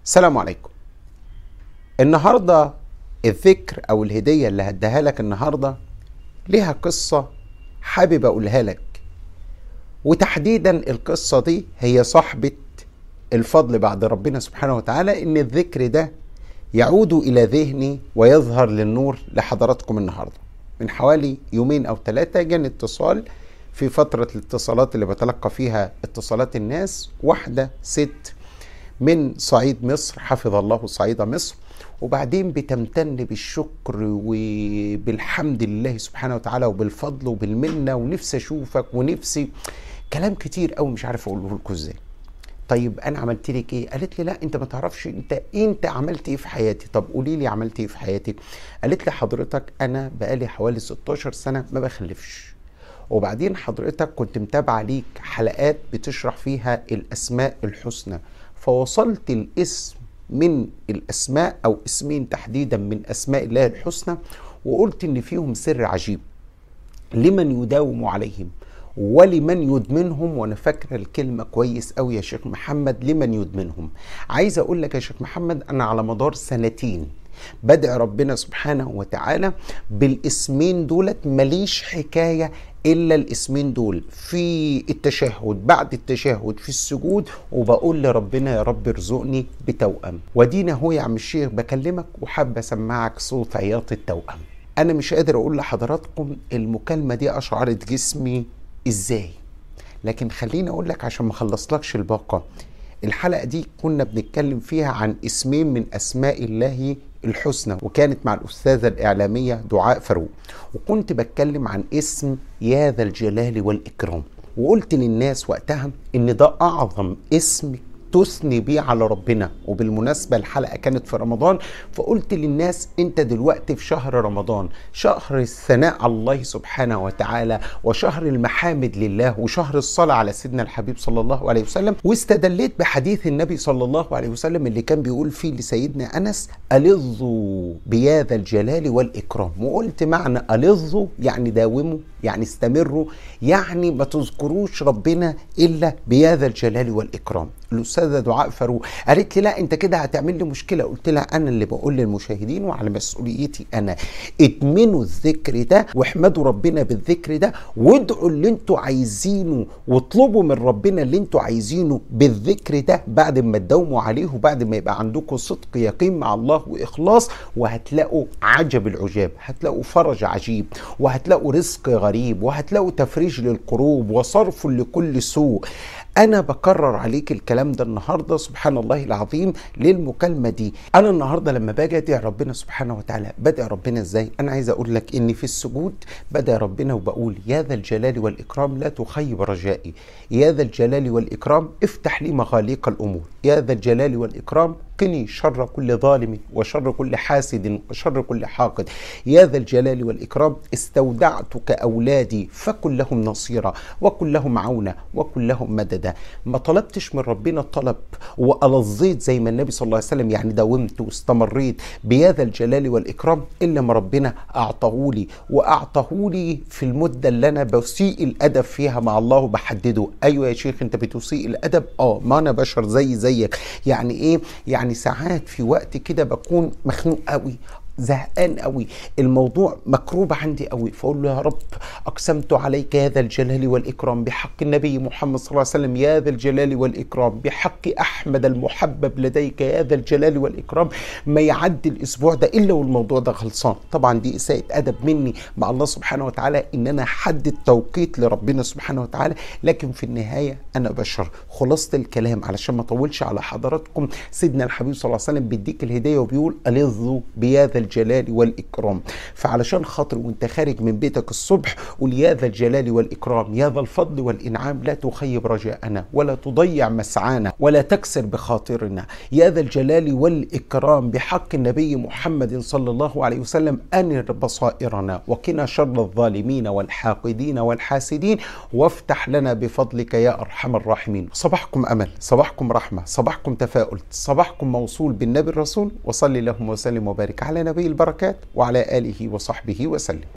السلام عليكم النهارده الذكر او الهديه اللي هديها لك النهارده ليها قصه حابب اقولها لك وتحديدا القصه دي هي صاحبه الفضل بعد ربنا سبحانه وتعالى ان الذكر ده يعود الى ذهني ويظهر للنور لحضراتكم النهارده من حوالي يومين او ثلاثه جاني اتصال في فتره الاتصالات اللي بتلقى فيها اتصالات الناس واحده ست من صعيد مصر حفظ الله صعيد مصر وبعدين بتمتن بالشكر وبالحمد لله سبحانه وتعالى وبالفضل وبالمنه ونفسي اشوفك ونفسي كلام كتير قوي مش عارف اقوله لكم ازاي طيب انا عملت لك ايه قالت لي لا انت ما تعرفش انت انت عملت ايه في حياتي طب قولي لي عملت ايه في حياتي قالت لي حضرتك انا بقالي حوالي 16 سنه ما بخلفش وبعدين حضرتك كنت متابعه ليك حلقات بتشرح فيها الاسماء الحسنى فوصلت الاسم من الاسماء او اسمين تحديدا من اسماء الله الحسنى وقلت ان فيهم سر عجيب لمن يداوم عليهم ولمن يدمنهم وانا فاكره الكلمه كويس قوي يا شيخ محمد لمن يدمنهم عايز اقول لك يا شيخ محمد انا على مدار سنتين بدعي ربنا سبحانه وتعالى بالاسمين دولت ماليش حكايه الا الاسمين دول في التشهد بعد التشهد في السجود وبقول لربنا يا رب ارزقني بتوأم ودينا هو يا عم الشيخ بكلمك وحابه اسمعك صوت عياط التوأم انا مش قادر اقول لحضراتكم المكالمه دي اشعرت جسمي ازاي لكن خليني اقول لك عشان ما خلصلكش الباقه الحلقه دي كنا بنتكلم فيها عن اسمين من اسماء الله الحسنى وكانت مع الاستاذه الاعلاميه دعاء فاروق وكنت بتكلم عن اسم يا ذا الجلال والاكرام وقلت للناس وقتها ان ده اعظم اسم تثني بيه على ربنا وبالمناسبة الحلقة كانت في رمضان فقلت للناس انت دلوقتي في شهر رمضان شهر الثناء على الله سبحانه وتعالى وشهر المحامد لله وشهر الصلاة على سيدنا الحبيب صلى الله عليه وسلم واستدليت بحديث النبي صلى الله عليه وسلم اللي كان بيقول فيه لسيدنا أنس ألظوا بياذا الجلال والإكرام وقلت معنى ألظوا يعني داوموا يعني استمروا يعني ما تذكروش ربنا إلا بياذا الجلال والإكرام الاستاذه دعاء فاروق قالت لي لا انت كده هتعمل لي مشكله قلت لها انا اللي بقول للمشاهدين وعلى مسؤوليتي انا ادمنوا الذكر ده واحمدوا ربنا بالذكر ده وادعوا اللي انتوا عايزينه واطلبوا من ربنا اللي انتوا عايزينه بالذكر ده بعد ما تداوموا عليه وبعد ما يبقى عندكم صدق يقين مع الله واخلاص وهتلاقوا عجب العجاب هتلاقوا فرج عجيب وهتلاقوا رزق غريب وهتلاقوا تفريج للقروب وصرف لكل سوء انا بكرر عليك الكلام ده النهارده سبحان الله العظيم للمكالمه دي انا النهارده لما باجي ادعي ربنا سبحانه وتعالى بدعي ربنا ازاي انا عايز اقول لك ان في السجود بدعي ربنا وبقول يا ذا الجلال والاكرام لا تخيب رجائي يا ذا الجلال والاكرام افتح لي مغاليق الامور يا ذا الجلال والاكرام قني شر كل ظالم وشر كل حاسد وشر كل حاقد يا ذا الجلال والإكرام استودعتك أولادي فكن لهم نصيرا وكن لهم عونا وكن لهم مددا ما طلبتش من ربنا طلب وألظيت زي ما النبي صلى الله عليه وسلم يعني داومت واستمريت بيا ذا الجلال والإكرام إلا ما ربنا أعطاه لي وأعطاه لي في المدة اللي أنا بسيء الأدب فيها مع الله وبحدده أيوة يا شيخ أنت بتسيء الأدب آه ما أنا بشر زي زيك يعني إيه يعني ساعات في وقت كده بكون مخنوق قوي زهقان قوي الموضوع مكروب عندي قوي فاقول له يا رب اقسمت عليك يا ذا الجلال والاكرام بحق النبي محمد صلى الله عليه وسلم يا ذا الجلال والاكرام بحق احمد المحبب لديك يا ذا الجلال والاكرام ما يعدي الاسبوع ده الا والموضوع ده خلصان طبعا دي اساءه ادب مني مع الله سبحانه وتعالى ان انا احدد توقيت لربنا سبحانه وتعالى لكن في النهايه انا بشر خلاصه الكلام علشان ما اطولش على حضراتكم سيدنا الحبيب صلى الله عليه وسلم بيديك الهديه وبيقول الظوا بيا ذا الجلال والإكرام فعلشان خاطر وانت خارج من بيتك الصبح قول يا ذا الجلال والإكرام يا ذا الفضل والإنعام لا تخيب رجاءنا ولا تضيع مسعانا ولا تكسر بخاطرنا يا ذا الجلال والإكرام بحق النبي محمد صلى الله عليه وسلم أنر بصائرنا وقنا شر الظالمين والحاقدين والحاسدين وافتح لنا بفضلك يا أرحم الراحمين صباحكم أمل صباحكم رحمة صباحكم تفاؤل صباحكم موصول بالنبي الرسول وصلي اللهم وسلم وبارك على نبي البركات وعلى آله وصحبه وسلم